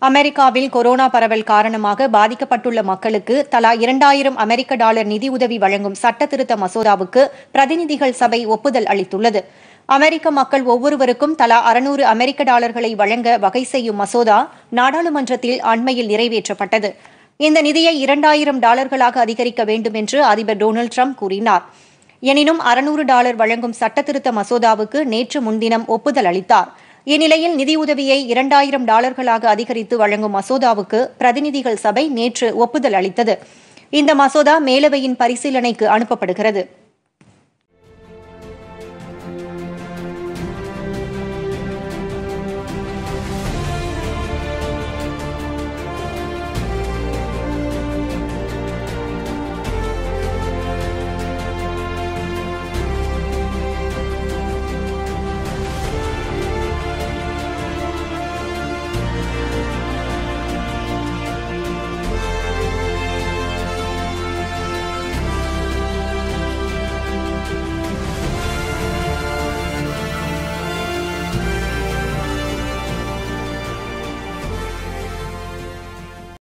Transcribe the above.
அமெரிக்காவில் கொரோனா பரவல் காரணமாக பாதிக்கப்பட்டுள்ள மக்களுக்கு தலா இரண்டாயிரம் அமெரிக்க டாலர் நிதியுதவி வழங்கும் சட்ட திருத்த மசோதாவுக்கு பிரதிநிதிகள் சபை ஒப்புதல் அளித்துள்ளது அமெரிக்க மக்கள் ஒவ்வொருவருக்கும் தலா அறுநூறு அமெரிக்க டாலர்களை வழங்க வகை செய்யும் மசோதா நாடாளுமன்றத்தில் அண்மையில் நிறைவேற்றப்பட்டது இந்த நிதியை இரண்டாயிரம் டாலர்களாக அதிகரிக்க வேண்டும் என்று அதிபர் டொனால்டு ட்ரம்ப் கூறினார் எனினும் அறுநூறு டாலர் வழங்கும் சட்டத்திருத்த மசோதாவுக்கு நேற்று முன்தினம் ஒப்புதல் அளித்தார் இந்நிலையில் நிதியுதவியை இரண்டாயிரம் டாலர்களாக அதிகரித்து வழங்கும் மசோதாவுக்கு பிரதிநிதிகள் சபை நேற்று ஒப்புதல் அளித்தது இந்த மசோதா மேலவையின் பரிசீலனைக்கு அனுப்பப்படுகிறது